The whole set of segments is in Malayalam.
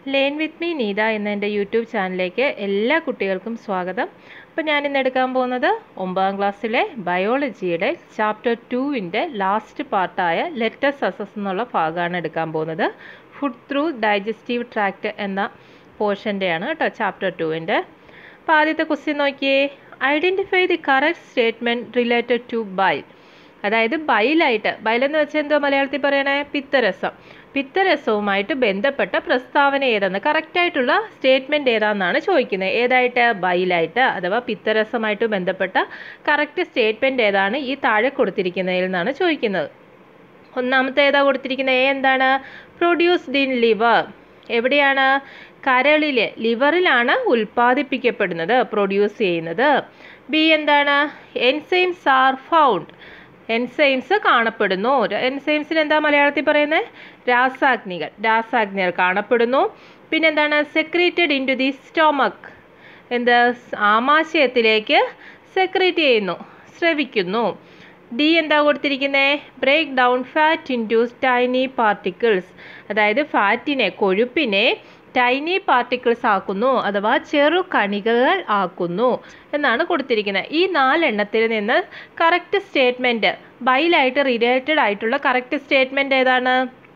ലേൺ വിത്ത് മീ നീത എന്ന എൻ്റെ യൂട്യൂബ് ചാനലിലേക്ക് എല്ലാ കുട്ടികൾക്കും സ്വാഗതം അപ്പോൾ ഞാൻ ഇന്ന് എടുക്കാൻ പോകുന്നത് ഒമ്പതാം ക്ലാസ്സിലെ ബയോളജിയുടെ ചാപ്റ്റർ ടുവിൻ്റെ ലാസ്റ്റ് പാർട്ടായ ലെറ്റസ് അസസ് എന്നുള്ള ഭാഗമാണ് എടുക്കാൻ പോകുന്നത് ഫുഡ് ത്രൂ ഡൈജസ്റ്റീവ് ട്രാക്റ്റ് എന്ന പോർഷൻ്റെയാണ് കേട്ടോ ചാപ്റ്റർ ടുവിൻ്റെ അപ്പോൾ ആദ്യത്തെ ക്വസ്റ്റ്യൻ നോക്കിയേ identify the correct statement related to bile അതായത് ബൈലായിട്ട് ബൈലെന്ന് വെച്ചാൽ എന്തോ മലയാളത്തിൽ പറയണേ പിത്തരസം പിത്തരസവുമായിട്ട് ബന്ധപ്പെട്ട പ്രസ്താവന ഏതെന്ന് കറക്റ്റായിട്ടുള്ള സ്റ്റേറ്റ്മെൻറ്റ് ഏതാണെന്നാണ് ചോദിക്കുന്നത് ഏതായിട്ട് ബൈലായിട്ട് അഥവാ പിത്തരസമായിട്ട് ബന്ധപ്പെട്ട കറക്റ്റ് സ്റ്റേറ്റ്മെൻറ്റ് ഏതാണ് ഈ താഴെ കൊടുത്തിരിക്കുന്നതിൽ നിന്നാണ് ചോദിക്കുന്നത് ഒന്നാമത്തെ ഏതാ കൊടുത്തിരിക്കുന്നത് എ എന്താണ് പ്രൊഡ്യൂസ്ഡ് ഇൻ ലിവർ എവിടെയാണ് കരളിൽ ലിവറിലാണ് ഉൽപ്പാദിപ്പിക്കപ്പെടുന്നത് പ്രൊഡ്യൂസ് ചെയ്യുന്നത് ബി എന്താണ് എൻസൈംസ് ആർ ഫൗണ്ട് എൻസൈംസ് കാണപ്പെടുന്നു എൻസൈംസിന് എന്താ മലയാളത്തിൽ പറയുന്നത് രാസാഗ്നികൾ രാസാഗ്നികൾ കാണപ്പെടുന്നു പിന്നെന്താണ് secreted into the stomach എന്ത് ആമാശയത്തിലേക്ക് സെക്രീറ്റ് ചെയ്യുന്നു സ്രവിക്കുന്നു ഡി എന്താ കൊടുത്തിരിക്കുന്നത് break down fat into tiny particles അതായത് ഫാറ്റിനെ കൊഴുപ്പിനെ ടൈനി പാർട്ടിക്കിൾസ് ആക്കുന്നു അഥവാ ചെറു കണികകൾ ആക്കുന്നു എന്നാണ് കൊടുത്തിരിക്കുന്നത് ഈ നാലെണ്ണത്തിൽ നിന്ന് കറക്റ്റ് സ്റ്റേറ്റ്മെൻറ്റ് ബൈലായിട്ട് റിലേറ്റഡ് ആയിട്ടുള്ള കറക്റ്റ് സ്റ്റേറ്റ്മെൻറ്റ് ഏതാണ്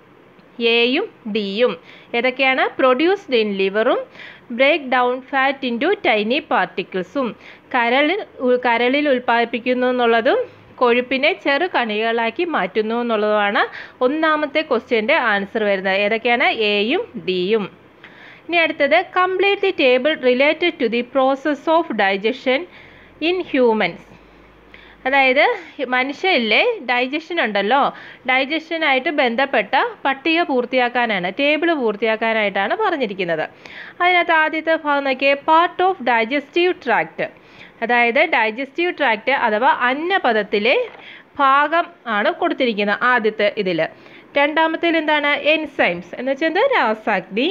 എയും ഡിയും ഏതൊക്കെയാണ് പ്രൊഡ്യൂസ്ഡ് ഇൻ ലിവറും break down fat into tiny പാർട്ടിക്കിൾസും കരളിൽ കരളിൽ ഉൽപ്പാദിപ്പിക്കുന്നു എന്നുള്ളതും കൊഴുപ്പിനെ ചെറു കണികകളാക്കി മാറ്റുന്നു എന്നുള്ളതുമാണ് ഒന്നാമത്തെ ക്വസ്റ്റ്യൻ്റെ ആൻസർ വരുന്നത് ഏതൊക്കെയാണ് എയും ഡിയും ഇനി അടുത്തത് complete the table related to the process of digestion in humans അതായത് മനുഷ്യരിലെ ഡൈജഷൻ ഉണ്ടല്ലോ ഡൈജഷനായിട്ട് ബന്ധപ്പെട്ട പട്ടിക പൂർത്തിയാക്കാനാണ് ടേബിൾ പൂർത്തിയാക്കാനായിട്ടാണ് പറഞ്ഞിരിക്കുന്നത് അതിനകത്ത് ആദ്യത്തെ ഭാഗം നോക്കിയേ പാർട്ട് ഓഫ് ഡൈജസ്റ്റീവ് ട്രാക്റ്റ് അതായത് ഡൈജസ്റ്റീവ് ട്രാക്റ്റ് അഥവാ അന്നപദത്തിലെ ഭാഗം ആണ് കൊടുത്തിരിക്കുന്നത് ആദ്യത്തെ ഇതിൽ രണ്ടാമത്തേൽ എന്താണ് എൻസൈംസ് എന്ന് വെച്ചാൽ എന്ത് രാസാഗ്നി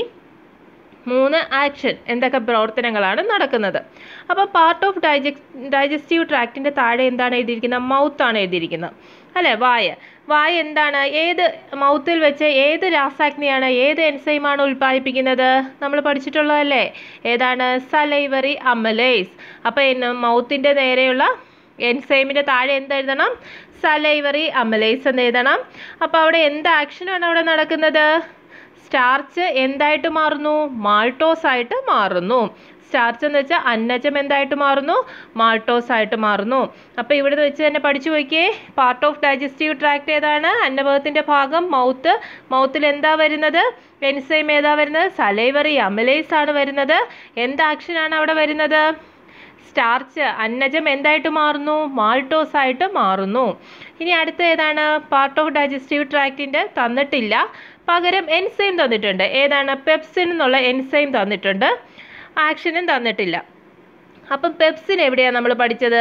മൂന്ന് ആക്ഷൻ എന്തൊക്കെ പ്രവർത്തനങ്ങളാണ് നടക്കുന്നത് അപ്പോൾ പാർട്ട് ഓഫ് ഡൈജ ഡൈജസ്റ്റീവ് ട്രാക്റ്റിൻ്റെ താഴെ എന്താണ് എഴുതിയിരിക്കുന്നത് മൗത്താണ് എഴുതിയിരിക്കുന്നത് അല്ലേ വായ വായ എന്താണ് ഏത് മൗത്തിൽ വെച്ച് ഏത് രാസാഗ്നിയാണ് ഏത് എൻസൈമാണ് ഉൽപ്പാദിപ്പിക്കുന്നത് നമ്മൾ പഠിച്ചിട്ടുള്ളതല്ലേ ഏതാണ് സലൈവറി അമലേസ് അപ്പോൾ മൗത്തിൻ്റെ നേരെയുള്ള എൻസൈമിൻ്റെ താഴെ എന്ത് എഴുതണം സലൈവറി അമലേസ് എന്ന് എഴുതണം അപ്പോൾ അവിടെ എന്ത് ആക്ഷനാണ് അവിടെ നടക്കുന്നത് സ്റ്റാർച്ച് എന്തായിട്ട് മാറുന്നു മാൾട്ടോസ് ആയിട്ട് മാറുന്നു സ്റ്റാർച്ച് എന്ന് വെച്ചാൽ അന്നജം എന്തായിട്ട് മാറുന്നു മാൾട്ടോസ് ആയിട്ട് മാറുന്നു അപ്പോൾ ഇവിടെ വെച്ച് തന്നെ പഠിച്ചു നോക്കിയേ പാർട്ട് ഓഫ് ഡൈജസ്റ്റീവ് ട്രാക്ട് ഏതാണ് അന്നഭവത്തിൻ്റെ ഭാഗം മൗത്ത് മൗത്തിൽ എന്താ വരുന്നത് എൻസൈം ഏതാ വരുന്നത് സലൈവറി അമലേസ് ആണ് വരുന്നത് എന്ത് ആക്ഷനാണ് അവിടെ വരുന്നത് സ്റ്റാർച്ച് അന്നജം എന്തായിട്ട് മാറുന്നു മാൾട്ടോസ് ആയിട്ട് മാറുന്നു ഇനി അടുത്ത ഏതാണ് പാർട്ട് ഓഫ് ഡൈജസ്റ്റീവ് ട്രാക്റ്റിൻ്റെ തന്നിട്ടില്ല പകരം എൻസൈം തന്നിട്ടുണ്ട് ഏതാണ് പെപ്സിൻ എന്നുള്ള എൻസൈം തന്നിട്ടുണ്ട് ആക്ഷനും തന്നിട്ടില്ല അപ്പം പെപ്സിൻ എവിടെയാണ് നമ്മൾ പഠിച്ചത്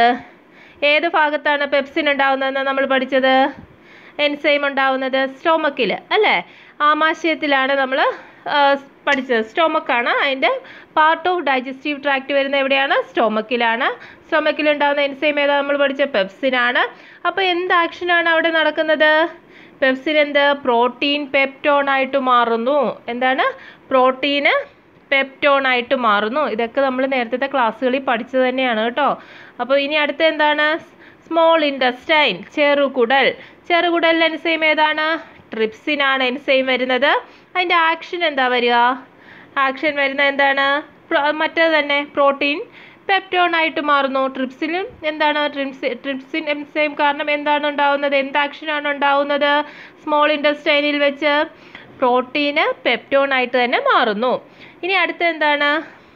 ഏത് ഭാഗത്താണ് പെപ്സിൻ ഉണ്ടാവുന്നതെന്ന് നമ്മൾ പഠിച്ചത് എൻസൈം ഉണ്ടാവുന്നത് സ്റ്റോമക്കിൽ അല്ലേ ആമാശയത്തിലാണ് നമ്മൾ പഠിച്ചത് സ്റ്റോമക്കാണ് അതിൻ്റെ പാർട്ട് ഓഫ് ഡൈജസ്റ്റീവ് ട്രാക്ട് വരുന്നത് എവിടെയാണ് സ്റ്റോമക്കിലാണ് സ്റ്റോമക്കിൽ ഉണ്ടാകുന്ന എൻസൈം ഏതാ നമ്മൾ പഠിച്ച പെപ്സിനാണ് അപ്പോൾ എന്ത് ആക്ഷനാണ് അവിടെ നടക്കുന്നത് പെപ്സിൻ എന്ത് പ്രോട്ടീൻ പെപ്റ്റോൺ ആയിട്ട് മാറുന്നു എന്താണ് പ്രോട്ടീന് പെപ്റ്റോൺ ആയിട്ട് മാറുന്നു ഇതൊക്കെ നമ്മൾ നേരത്തെ ക്ലാസ്സുകളിൽ പഠിച്ചത് തന്നെയാണ് കേട്ടോ അപ്പോൾ ഇനി അടുത്ത എന്താണ് സ്മോൾ ഇൻഡസ്റ്റൈൻ ചെറുകുടൽ ചെറുകുടൽ എൻസൈം ഏതാണ് ട്രിപ്സിനാണ് എൻസൈം വരുന്നത് അതിൻ്റെ ആക്ഷൻ എന്താ വരിക ആക്ഷൻ വരുന്നത് എന്താണ് മറ്റേത് തന്നെ പ്രോട്ടീൻ പെപ്റ്റോൺ ആയിട്ട് മാറുന്നു ട്രിപ്സിലും എന്താണ് ട്രിപ്സി ട്രിപ്സിൻ എൻസൈം കാരണം എന്താണ് ഉണ്ടാവുന്നത് എന്ത് ആക്ഷനാണ് ഉണ്ടാവുന്നത് സ്മോൾ ഇൻഡസ്റ്റൈനിൽ വെച്ച് പ്രോട്ടീന് പെപ്റ്റോൺ ആയിട്ട് തന്നെ മാറുന്നു ഇനി അടുത്ത എന്താണ്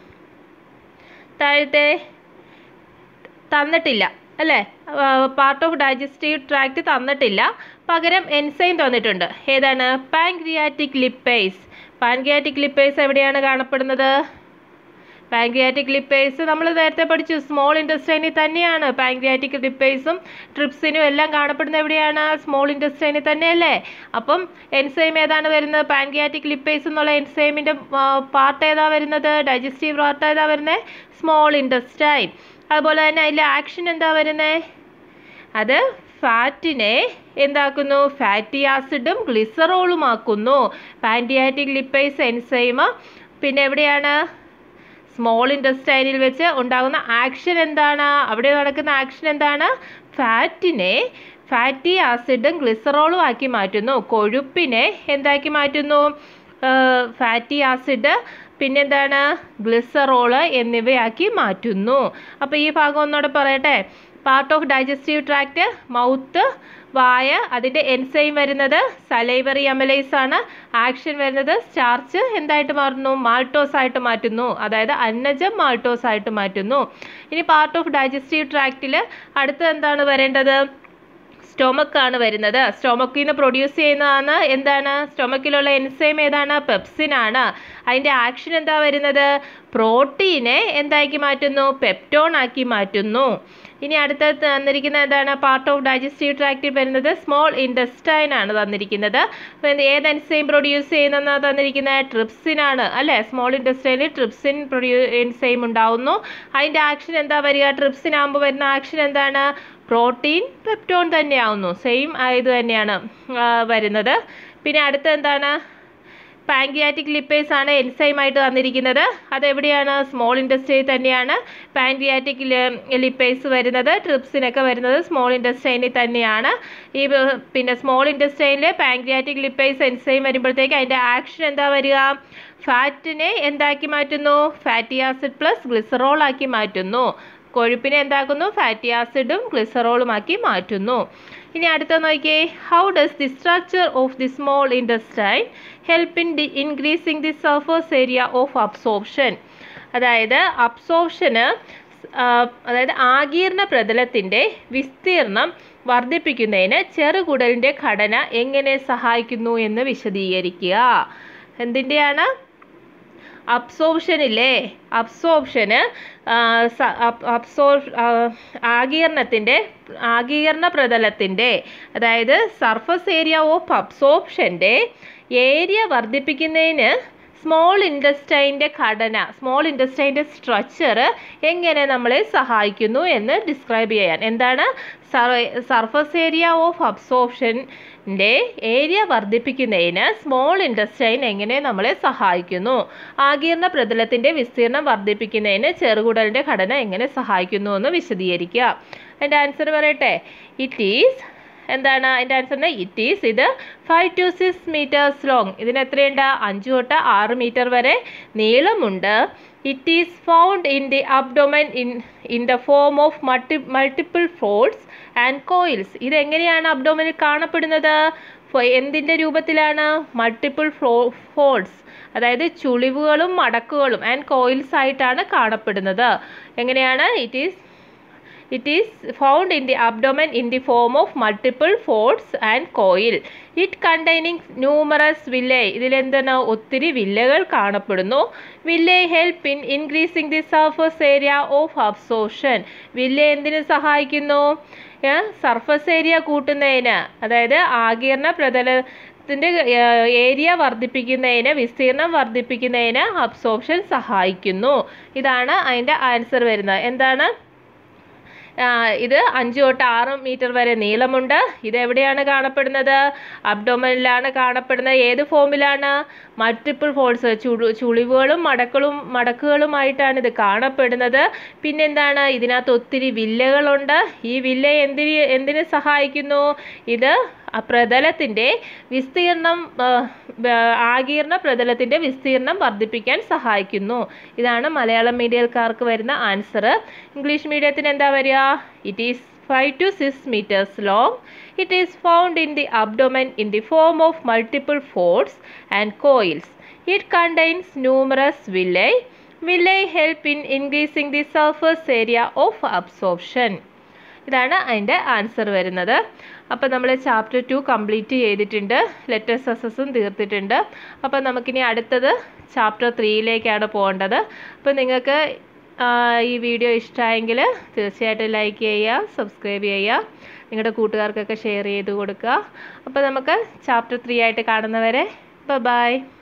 താഴത്തെ തന്നിട്ടില്ല അല്ലേ പാർട്ട് ഓഫ് ഡൈജസ്റ്റീവ് ട്രാക്റ്റ് തന്നിട്ടില്ല പകരം എൻസൈം തന്നിട്ടുണ്ട് ഏതാണ് പാൻക്രിയാറ്റിക് ലിപ്പേസ് പാൻക്രിയാറ്റിക് ലിപ്പേസ് എവിടെയാണ് കാണപ്പെടുന്നത് പാൻക്രിയാറ്റിക് ലിപ്പേസ് നമ്മൾ നേരത്തെ പഠിച്ചു സ്മോൾ ഇൻഡസ്ട്രൈനിൽ തന്നെയാണ് പാൻക്രിയാറ്റിക് ലിപ്പേസും ട്രിപ്സിനും എല്ലാം കാണപ്പെടുന്നത് എവിടെയാണ് സ്മോൾ ഇൻഡസ്ട്രൈനിൽ തന്നെയല്ലേ അപ്പം എൻസൈം ഏതാണ് വരുന്നത് പാൻക്രിയാറ്റിക് ലിപ്പേസ് എന്നുള്ള എൻസൈമിൻ്റെ പാർട്ട് ഏതാ വരുന്നത് ഡൈജസ്റ്റീവ് പാർട്ട് ഏതാ വരുന്നത് സ്മോൾ ഇൻഡസ്റ്റൈൻ അതുപോലെ തന്നെ അതിലെ ആക്ഷൻ എന്താ വരുന്നത് അത് ഫാറ്റിനെ എന്താക്കുന്നു ഫാറ്റി ആസിഡും ഗ്ലിസറോളും ആക്കുന്നു പാൻറ്റിയാറ്റിക് ലിപ്പൈസ് എൻസൈം പിന്നെ എവിടെയാണ് സ്മോൾ ഇൻറ്റസ്റ്റൈനിൽ വെച്ച് ഉണ്ടാകുന്ന ആക്ഷൻ എന്താണ് അവിടെ നടക്കുന്ന ആക്ഷൻ എന്താണ് ഫാറ്റിനെ ഫാറ്റി ആസിഡും ഗ്ലിസറോളും ആക്കി മാറ്റുന്നു കൊഴുപ്പിനെ എന്താക്കി മാറ്റുന്നു ഫാറ്റി ആസിഡ് പിന്നെന്താണ് ഗ്ലിസറോള് എന്നിവയാക്കി മാറ്റുന്നു അപ്പോൾ ഈ ഭാഗം ഒന്നുകൂടെ പറയട്ടെ part of digestive tract mouth വായ അതിൻ്റെ എൻസൈം വരുന്നത് സലൈവറി അമലൈസ് ആണ് ആക്ഷൻ വരുന്നത് സ്റ്റാർച്ച് എന്തായിട്ട് മാറുന്നു മാൾട്ടോസ് ആയിട്ട് മാറ്റുന്നു അതായത് അന്നജം മാൾട്ടോസ് ആയിട്ട് മാറ്റുന്നു ഇനി പാർട്ട് ഓഫ് ഡൈജസ്റ്റീവ് ട്രാക്റ്റിൽ അടുത്ത് എന്താണ് വരേണ്ടത് സ്റ്റൊമക്ക് ആണ് വരുന്നത് സ്റ്റൊമക്കിൽ നിന്ന് പ്രൊഡ്യൂസ് ചെയ്യുന്നതാണ് എന്താണ് സ്റ്റൊമക്കിലുള്ള എൻസൈം ഏതാണ് പെപ്സിൻ ആണ് അതിൻ്റെ ആക്ഷൻ എന്താ വരുന്നത് പ്രോട്ടീനെ എന്താക്കി മാറ്റുന്നു പെപ്റ്റോൺ ആക്കി മാറ്റുന്നു ഇനി അടുത്ത തന്നിരിക്കുന്ന എന്താണ് പാർട്ട് ഓഫ് ഡൈജസ്റ്റീവ് ട്രാക്റ്റിൽ വരുന്നത് സ്മോൾ ഇൻഡസ്റ്റൈൻ ആണ് തന്നിരിക്കുന്നത് അപ്പോൾ എന്ത് ഏത് എൻസൈം പ്രൊഡ്യൂസ് ചെയ്യുന്നതെന്നാണ് തന്നിരിക്കുന്നത് ട്രിപ്സിൻ ആണ് അല്ലേ സ്മോൾ ഇൻഡസ്റ്റൈനിൽ ട്രിപ്സിൻ പ്രൊഡ്യൂ എൻസൈം ഉണ്ടാവുന്നു അതിൻ്റെ ആക്ഷൻ എന്താ വരിക ട്രിപ്സിൻ ആകുമ്പോൾ വരുന്ന ആക്ഷൻ എന്താണ് പ്രോട്ടീൻ പെപ്റ്റോൺ തന്നെയാവുന്നു സെയിം ഇത് തന്നെയാണ് വരുന്നത് പിന്നെ അടുത്ത എന്താണ് പാൻക്രിയാറ്റിക് ലിപ്പേസ് ആണ് എൻസൈമായിട്ട് തന്നിരിക്കുന്നത് അതെവിടെയാണ് സ്മോൾ ഇൻഡസ്ട്രിയിൽ തന്നെയാണ് പാൻക്രിയാറ്റിക് ലിപ്പേസ് വരുന്നത് ട്രിപ്സിനൊക്കെ വരുന്നത് സ്മോൾ ഇൻഡസ്ട്രൈനിൽ തന്നെയാണ് ഈ പിന്നെ സ്മോൾ ഇൻഡസ്ട്രൈനിൽ പാൻക്രിയാറ്റിക് ലിപ്പേസ് എൻസൈം വരുമ്പോഴത്തേക്ക് അതിൻ്റെ ആക്ഷൻ എന്താ വരിക ഫാറ്റിനെ എന്താക്കി മാറ്റുന്നു ഫാറ്റി ആസിഡ് പ്ലസ് ഗ്ലിസറോൾ ആക്കി മാറ്റുന്നു കൊഴുപ്പിനെ എന്താക്കുന്നു ഫാറ്റി ആസിഡും ഗ്ലിസറോളും ആക്കി മാറ്റുന്നു ഇനി അടുത്ത നോക്കിയേ how does the structure of the small intestine help in the increasing the surface area of absorption അതായത് അബ്സോർപ്ഷന് അതായത് ആകീർണ പ്രതലത്തിൻ്റെ വിസ്തീർണം വർദ്ധിപ്പിക്കുന്നതിന് ചെറുകുടലിൻ്റെ ഘടന എങ്ങനെ സഹായിക്കുന്നു എന്ന് വിശദീകരിക്കുക എന്തിൻ്റെയാണ് അബ്സോർപ്ഷനില്ലേ അബ്സോർപ്ഷന് അബ്സോർ ആകീർണത്തിൻ്റെ ആകീർണ പ്രതലത്തിൻ്റെ അതായത് സർഫസ് ഏരിയ ഓഫ് അബ്സോർപ്ഷൻ്റെ ഏരിയ വർദ്ധിപ്പിക്കുന്നതിന് സ്മോൾ ഇൻഡസ്റ്റൈൻ്റെ ഘടന സ്മോൾ ഇൻഡസ്റ്റൈൻ്റെ സ്ട്രക്ചർ എങ്ങനെ നമ്മളെ സഹായിക്കുന്നു എന്ന് ഡിസ്ക്രൈബ് ചെയ്യാൻ എന്താണ് സർഫസ് ഏരിയ ഓഫ് അബ്സോർപ്ഷൻ്റെ ഏരിയ വർദ്ധിപ്പിക്കുന്നതിന് സ്മോൾ ഇൻഡസ്റ്റൈൻ എങ്ങനെ നമ്മളെ സഹായിക്കുന്നു ആകീർണ പ്രതലത്തിൻ്റെ വിസ്തീർണം വർദ്ധിപ്പിക്കുന്നതിന് ചെറുകുടലിൻ്റെ ഘടന എങ്ങനെ സഹായിക്കുന്നു എന്ന് വിശദീകരിക്കുക അതിൻ്റെ ആൻസർ പറയട്ടെ ഇറ്റ് ഈസ് എന്താണ് അതിൻ്റെ ആൻസറിന് ഇറ്റ് ഈസ് ഇത് five to six metres long ഇതിന് എത്രയുണ്ട് അഞ്ച് തൊട്ട് ആറ് മീറ്റർ വരെ നീളമുണ്ട് it is found in the abdomen in in the form of multi multiple folds and coils ഇതെങ്ങനെയാണ് അബ്ഡോമനിൽ കാണപ്പെടുന്നത് എന്തിൻ്റെ രൂപത്തിലാണ് മൾട്ടിപ്പിൾ ഫ്ലോ ഫോൾഡ്സ് അതായത് ചുളിവുകളും മടക്കുകളും ആൻഡ് കോയിൽസ് ആയിട്ടാണ് കാണപ്പെടുന്നത് എങ്ങനെയാണ് it is it is found in the abdomen in the form of multiple folds and coil it containing numerous villi ഇതിലെന്താണ് ഒത്തിരി വില്ലകൾ കാണപ്പെടുന്നു villi help in increasing the surface area of absorption villi എന്തിനു സഹായിക്കുന്നു സർഫസ് ഏരിയ കൂട്ടുന്നതിന് അതായത് ആകീർണ പ്രതല ത്തിൻ്റെ ഏരിയ വർദ്ധിപ്പിക്കുന്നതിന് വിസ്തീർണം വർദ്ധിപ്പിക്കുന്നതിന് അബ്സോർപ്ഷൻ സഹായിക്കുന്നു ഇതാണ് അതിൻ്റെ ആൻസർ വരുന്നത് എന്താണ് ഇത് അഞ്ച് തൊട്ട് ആറ് മീറ്റർ വരെ നീളമുണ്ട് ഇത് എവിടെയാണ് കാണപ്പെടുന്നത് അബ്ഡോമനിലാണ് കാണപ്പെടുന്നത് ഏത് ഫോമിലാണ് മൾട്ടിപ്പിൾ ഫോൾസ് ചുളു ചുളിവുകളും മടക്കളും മടക്കുകളുമായിട്ടാണ് ഇത് കാണപ്പെടുന്നത് പിന്നെന്താണ് ഇതിനകത്ത് ഒത്തിരി വില്ലകളുണ്ട് ഈ വില്ല എന്തിന് എന്തിനു സഹായിക്കുന്നു ഇത് പ്രതലത്തിൻ്റെ വിസ്തീർണം ആകീർണ പ്രതലത്തിൻ്റെ വിസ്തീർണം വർദ്ധിപ്പിക്കാൻ സഹായിക്കുന്നു ഇതാണ് മലയാളം മീഡിയക്കാർക്ക് വരുന്ന ആൻസർ ഇംഗ്ലീഷ് മീഡിയത്തിന് എന്താ വരിക it is five to six metres long it is found in the abdomen in the form of multiple folds and coils it contains numerous villi villi help in increasing the surface area of absorption ഇതാണ് അതിൻ്റെ ആൻസർ വരുന്നത് അപ്പോൾ നമ്മൾ ചാപ്റ്റർ ടു കംപ്ലീറ്റ് ചെയ്തിട്ടുണ്ട് ലെറ്റേഴ്സ് അസസും തീർത്തിട്ടുണ്ട് അപ്പോൾ നമുക്കിനി അടുത്തത് ചാപ്റ്റർ ത്രീയിലേക്കാണ് പോകേണ്ടത് അപ്പോൾ നിങ്ങൾക്ക് ഈ വീഡിയോ ഇഷ്ടമായെങ്കിൽ തീർച്ചയായിട്ടും ലൈക്ക് ചെയ്യുക സബ്സ്ക്രൈബ് ചെയ്യുക നിങ്ങളുടെ കൂട്ടുകാർക്കൊക്കെ ഷെയർ ചെയ്ത് കൊടുക്കുക അപ്പോൾ നമുക്ക് ചാപ്റ്റർ ത്രീ ആയിട്ട് കാണുന്നവരെ ബൈ